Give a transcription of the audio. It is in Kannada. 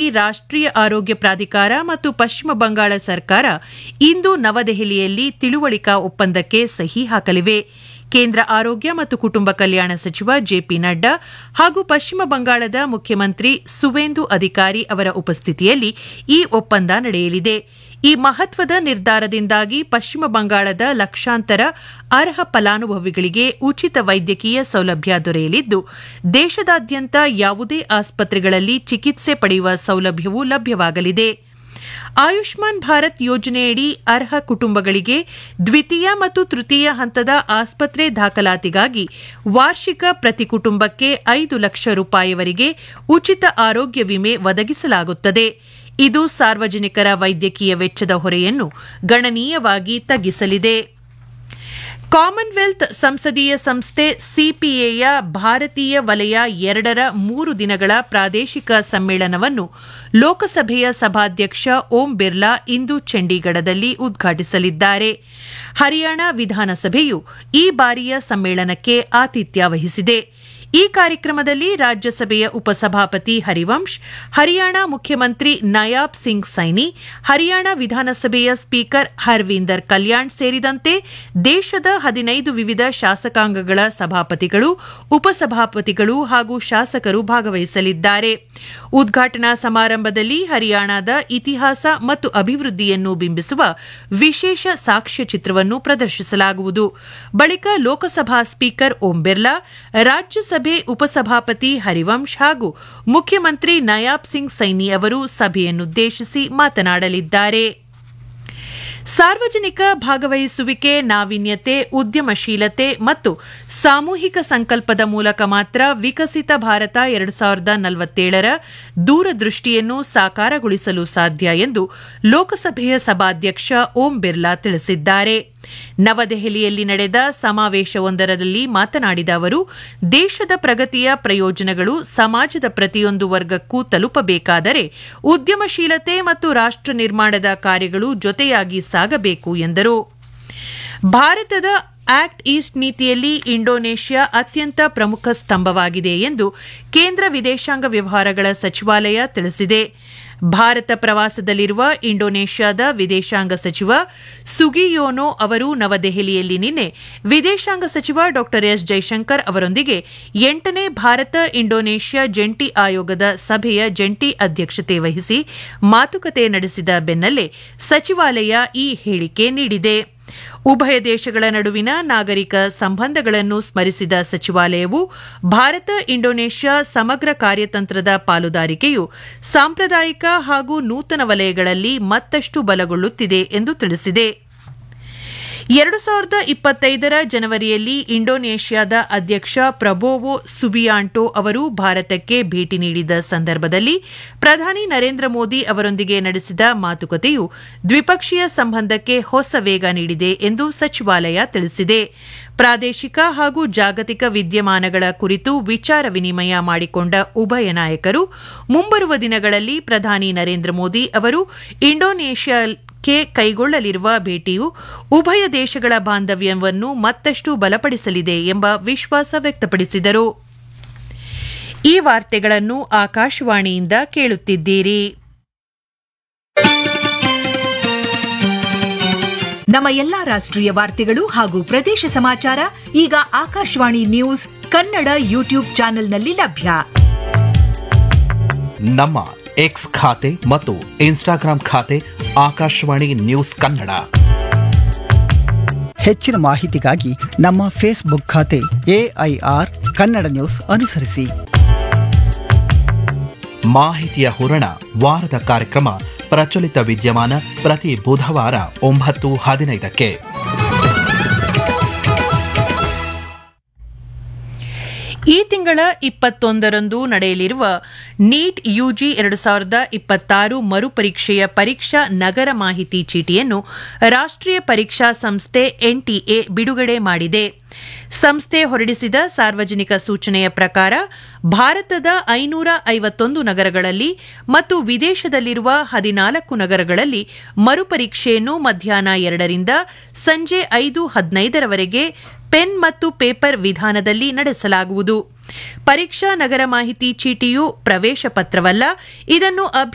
ರಾಷ್ಟ್ರೀಯ ಆರೋಗ್ಯ ಪ್ರಾಧಿಕಾರ ಮತ್ತು ಪಶ್ಚಿಮ ಬಂಗಾಳ ಸರ್ಕಾರ ಇಂದು ನವದೆಹಲಿಯಲ್ಲಿ ತಿಳುವಳಿಕಾ ಒಪ್ಪಂದಕ್ಕೆ ಸಹಿ ಹಾಕಲಿವೆ ಕೇಂದ್ರ ಆರೋಗ್ಯ ಮತ್ತು ಕುಟುಂಬ ಕಲ್ಯಾಣ ಸಚಿವ ಜೆಪಿ ನಡ್ಡಾ ಹಾಗೂ ಪಶ್ಚಿಮ ಬಂಗಾಳದ ಮುಖ್ಯಮಂತ್ರಿ ಸುವೇಂದು ಅಧಿಕಾರಿ ಅವರ ಉಪಸ್ಥಿತಿಯಲ್ಲಿ ಈ ಒಪ್ಪಂದ ನಡೆಯಲಿದೆ ಈ ಮಹತ್ವದ ನಿರ್ಧಾರದಿಂದಾಗಿ ಪಶ್ಚಿಮ ಬಂಗಾಳದ ಲಕ್ಷಾಂತರ ಅರ್ಹ ಫಲಾನುಭವಿಗಳಿಗೆ ಉಚಿತ ವೈದ್ಯಕೀಯ ಸೌಲಭ್ಯ ದೊರೆಯಲಿದ್ದು ದೇಶದಾದ್ಯಂತ ಯಾವುದೇ ಆಸ್ಪತ್ರೆಗಳಲ್ಲಿ ಚಿಕಿತ್ಸೆ ಪಡೆಯುವ ಸೌಲಭ್ಯವೂ ಲಭ್ಯವಾಗಲಿದೆ ಆಯುಷ್ಮಾನ್ ಭಾರತ್ ಯೋಜನೆಯಡಿ ಅರ್ಹ ಕುಟುಂಬಗಳಿಗೆ ದ್ವಿತೀಯ ಮತ್ತು ತೃತೀಯ ಹಂತದ ಆಸ್ಪತ್ರೆ ದಾಖಲಾತಿಗಾಗಿ ವಾರ್ಷಿಕ ಪ್ರತಿ ಕುಟುಂಬಕ್ಕೆ ಐದು ಲಕ್ಷ ರೂಪಾಯಿವರೆಗೆ ಉಚಿತ ಆರೋಗ್ಯ ವಿಮೆ ಒದಗಿಸಲಾಗುತ್ತದೆ ಇದು ಸಾರ್ವಜನಿಕರ ವೈದ್ಯಕೀಯ ವೆಚ್ಚದ ಹೊರೆಯನ್ನು ಗಣನೀಯವಾಗಿ ತಗ್ಗಿಸಲಿದೆ ಕಾಮನ್ವೆಲ್ತ್ ಸಂಸದೀಯ ಸಂಸ್ಥೆ ಸಿಪಿಎಯ ಭಾರತೀಯ ವಲಯ ಎರಡರ ಮೂರು ದಿನಗಳ ಪ್ರಾದೇಶಿಕ ಸಮ್ಮೇಳನವನ್ನು ಲೋಕಸಭೆಯ ಸಭಾಧ್ಯಕ್ಷ ಓಂ ಬಿರ್ಲಾ ಇಂದು ಚಂಡೀಗಢದಲ್ಲಿ ಉದ್ಘಾಟಿಸಲಿದ್ದಾರೆ ಹರಿಯಾಣ ವಿಧಾನಸಭೆಯು ಈ ಬಾರಿಯ ಸಮ್ಮೇಳನಕ್ಕೆ ಆತಿಥ್ಯ ವಹಿಸಿದೆ ಈ ಕಾರ್ಯಕ್ರಮದಲ್ಲಿ ರಾಜ್ಯಸಭೆಯ ಉಪಸಭಾಪತಿ ಹರಿವಂಶ್ ಹರಿಯಾಣ ಮುಖ್ಯಮಂತ್ರಿ ನಯಾಬ್ ಸಿಂಗ್ ಸೈನಿ ಹರಿಯಾಣ ವಿಧಾನಸಭೆಯ ಸ್ಪೀಕರ್ ಹರ್ವೀಂದರ್ ಕಲ್ಯಾಣ್ ಸೇರಿದಂತೆ ದೇಶದ ಹದಿನೈದು ವಿವಿಧ ಶಾಸಕಾಂಗಗಳ ಸಭಾಪತಿಗಳು ಉಪಸಭಾಪತಿಗಳು ಹಾಗೂ ಶಾಸಕರು ಭಾಗವಹಿಸಲಿದ್ದಾರೆ ಉದ್ಘಾಟನಾ ಸಮಾರಂಭದಲ್ಲಿ ಹರಿಯಾಣದ ಇತಿಹಾಸ ಮತ್ತು ಅಭಿವೃದ್ಧಿಯನ್ನು ಬಿಂಬಿಸುವ ವಿಶೇಷ ಸಾಕ್ಷ್ಯಚಿತ್ರವನ್ನು ಪ್ರದರ್ಶಿಸಲಾಗುವುದು ಬಳಿಕ ಲೋಕಸಭಾ ಸ್ಪೀಕರ್ ಓಂ ಬಿರ್ಲಾ ರಾಜ್ಯಸಭೆ ಉಪಸಭಾಪತಿ ಹರಿವಂಶ್ ಹಾಗೂ ಮುಖ್ಯಮಂತ್ರಿ ನಯಾಬ್ ಸಿಂಗ್ ಸೈನಿ ಅವರು ಸಭೆಯನ್ನುದ್ದೇಶಿಸಿ ಮಾತನಾಡಲಿದ್ದಾರೆ ಸಾರ್ವಜನಿಕ ಭಾಗವಹಿಸುವಿಕೆ ನಾವೀನ್ಯತೆ ಉದ್ಯಮಶೀಲತೆ ಮತ್ತು ಸಾಮೂಹಿಕ ಸಂಕಲ್ಪದ ಮೂಲಕ ಮಾತ್ರ ವಿಕಸಿತ ಭಾರತ ಎರಡು ಸಾವಿರದ ನಲವತ್ತೇಳರ ದೂರದೃಷ್ಟಿಯನ್ನು ಸಾಕಾರಗೊಳಿಸಲು ಸಾಧ್ಯ ಎಂದು ಲೋಕಸಭೆಯ ಸಭಾಧ್ಯಕ್ಷ ಓಂ ಬಿರ್ಲಾ ತಿಳಿಸಿದ್ದಾರೆ ನವದೆಹಲಿಯಲ್ಲಿ ನಡೆದ ಸಮಾವೇಶವೊಂದರಲ್ಲಿ ಮಾತನಾಡಿದ ಅವರು ದೇಶದ ಪ್ರಗತಿಯ ಪ್ರಯೋಜನಗಳು ಸಮಾಜದ ಪ್ರತಿಯೊಂದು ವರ್ಗಕ್ಕೂ ತಲುಪಬೇಕಾದರೆ ಉದ್ಯಮಶೀಲತೆ ಮತ್ತು ರಾಷ್ಟ್ರ ನಿರ್ಮಾಣದ ಕಾರ್ಯಗಳು ಜೊತೆಯಾಗಿ ಸಾಗಬೇಕು ಎಂದರು ಭಾರತದ ಆಕ್ಟ್ ಈಸ್ಟ್ ನೀತಿಯಲ್ಲಿ ಇಂಡೋನೇಷ್ಯಾ ಅತ್ಯಂತ ಪ್ರಮುಖ ಸ್ತಂಭವಾಗಿದೆ ಎಂದು ಕೇಂದ್ರ ವಿದೇಶಾಂಗ ವ್ಯವಹಾರಗಳ ಸಚಿವಾಲಯ ತಿಳಿಸಿದೆ ಭಾರತ ಪ್ರವಾಸದಲ್ಲಿರುವ ಇಂಡೋನೇಷ್ಯಾದ ವಿದೇಶಾಂಗ ಸಚಿವ ಸುಗಿಯೋನೋ ಅವರು ನವದೆಹಲಿಯಲ್ಲಿ ನಿನ್ನೆ ವಿದೇಶಾಂಗ ಸಚಿವ ಡಾ ಎಸ್ ಜೈಶಂಕರ್ ಅವರೊಂದಿಗೆ ಎಂಟನೇ ಭಾರತ ಇಂಡೋನೇಷ್ಯಾ ಜಂಟಿ ಆಯೋಗದ ಸಭೆಯ ಜಂಟಿ ಅಧ್ಯಕ್ಷತೆ ವಹಿಸಿ ಮಾತುಕತೆ ನಡೆಸಿದ ಬೆನ್ನಲ್ಲೇ ಸಚಿವಾಲಯ ಈ ಹೇಳಿಕೆ ನೀಡಿದೆ ಉಭಯ ದೇಶಗಳ ನಡುವಿನ ನಾಗರಿಕ ಸಂಬಂಧಗಳನ್ನು ಸ್ಮರಿಸಿದ ಸಚಿವಾಲಯವು ಭಾರತ ಇಂಡೋನೇಷ್ಯಾ ಸಮಗ್ರ ಕಾರ್ಯತಂತ್ರದ ಪಾಲುದಾರಿಕೆಯು ಸಾಂಪ್ರದಾಯಿಕ ಹಾಗೂ ನೂತನ ವಲಯಗಳಲ್ಲಿ ಮತ್ತಷ್ಟು ಬಲಗೊಳ್ಳುತ್ತಿದೆ ಎಂದು ತಿಳಿಸಿದೆ ಎರಡು ಸಾವಿರದ ಇಪ್ಪತ್ತೈದರ ಜನವರಿಯಲ್ಲಿ ಇಂಡೋನೇಷ್ಯಾದ ಅಧ್ಯಕ್ಷ ಪ್ರಬೋವೋ ಸುಬಿಯಾಂಟೋ ಅವರು ಭಾರತಕ್ಕೆ ಭೇಟಿ ನೀಡಿದ ಸಂದರ್ಭದಲ್ಲಿ ಪ್ರಧಾನಿ ನರೇಂದ್ರ ಮೋದಿ ಅವರೊಂದಿಗೆ ನಡೆಸಿದ ಮಾತುಕತೆಯು ದ್ವಿಪಕ್ಷೀಯ ಸಂಬಂಧಕ್ಕೆ ಹೊಸ ವೇಗ ನೀಡಿದೆ ಎಂದು ಸಚಿವಾಲಯ ತಿಳಿಸಿದೆ ಪ್ರಾದೇಶಿಕ ಹಾಗೂ ಜಾಗತಿಕ ವಿದ್ಯಮಾನಗಳ ಕುರಿತು ವಿಚಾರ ವಿನಿಮಯ ಮಾಡಿಕೊಂಡ ಉಭಯ ನಾಯಕರು ಮುಂಬರುವ ದಿನಗಳಲ್ಲಿ ಪ್ರಧಾನಿ ನರೇಂದ್ರ ಮೋದಿ ಅವರು ಇಂಡೋನೇಷ್ಯಾ ಕೈಗೊಳ್ಳಲಿರುವ ಭೇಟಿಯು ಉಭಯ ದೇಶಗಳ ಬಾಂಧವ್ಯವನ್ನು ಮತ್ತಷ್ಟು ಬಲಪಡಿಸಲಿದೆ ಎಂಬ ವಿಶ್ವಾಸ ವ್ಯಕ್ತಪಡಿಸಿದರು ಈ ವಾರ್ತೆಗಳನ್ನು ಆಕಾಶವಾಣಿಯಿಂದ ಕೇಳುತ್ತಿದ್ದೀರಿ ನಮ್ಮ ಎಲ್ಲಾ ರಾಷ್ಟ್ರೀಯ ವಾರ್ತೆಗಳು ಹಾಗೂ ಪ್ರದೇಶ ಸಮಾಚಾರ ಈಗ ಆಕಾಶವಾಣಿ ನ್ಯೂಸ್ ಕನ್ನಡ ಯೂಟ್ಯೂಬ್ ಚಾನೆಲ್ನಲ್ಲಿ ಲಭ್ಯ ನಮ್ಮ ಎಕ್ಸ್ ಖಾತೆ ಮತ್ತು ಇನ್ಸ್ಟಾಗ್ರಾಂ ಖಾತೆ ಆಕಾಶವಾಣಿ ನ್ಯೂಸ್ ಕನ್ನಡ ಹೆಚ್ಚಿನ ಮಾಹಿತಿಗಾಗಿ ನಮ್ಮ ಫೇಸ್ಬುಕ್ ಖಾತೆ ಎಐಆರ್ ಕನ್ನಡ ನ್ಯೂಸ್ ಅನುಸರಿಸಿ ಮಾಹಿತಿಯ ಹೂರಣ ವಾರದ ಕಾರ್ಯಕ್ರಮ ಪ್ರಚಲಿತ ವಿದ್ಯಮಾನ ಪ್ರತಿ ಬುಧವಾರ ಒಂಬತ್ತು ಹದಿನೈದಕ್ಕೆ ಈ ತಿಂಗಳ ಇಪ್ಪತ್ತೊಂದರಂದು ನಡೆಯಲಿರುವ ನೀಟ್ ಯುಜಿ ಎರಡು ಸಾವಿರದ ಇಪ್ಪತ್ತಾರು ಮರುಪರೀಕ್ಷೆಯ ಪರೀಕ್ಷಾ ನಗರ ಮಾಹಿತಿ ಚೀಟಿಯನ್ನು ರಾಷ್ಟ್ರೀಯ ಪರೀಕ್ಷಾ ಸಂಸ್ಥೆ ಎನ್ಟಿಎ ಬಿಡುಗಡೆ ಮಾಡಿದೆ ಸಂಸ್ಥೆ ಹೊರಡಿಸಿದ ಸಾರ್ವಜನಿಕ ಸೂಚನೆಯ ಪ್ರಕಾರ ಭಾರತದ ಐನೂರ ಐವತ್ತೊಂದು ನಗರಗಳಲ್ಲಿ ಮತ್ತು ವಿದೇಶದಲ್ಲಿರುವ ಹದಿನಾಲ್ಕು ನಗರಗಳಲ್ಲಿ ಮರುಪರೀಕ್ಷೆಯನ್ನು ಮಧ್ಯಾಹ್ನ ಎರಡರಿಂದ ಸಂಜೆ ಐದು ಹದಿನೈದರವರೆಗೆ ಪೆನ್ ಮತ್ತು ಪೇಪರ್ ವಿಧಾನದಲ್ಲಿ ನಡೆಸಲಾಗುವುದು ಪರೀಕ್ಷಾ ನಗರ ಮಾಹಿತಿ ಚೀಟಿಯು ಪ್ರವೇಶ ಪತ್ರವಲ್ಲ ಇದನ್ನು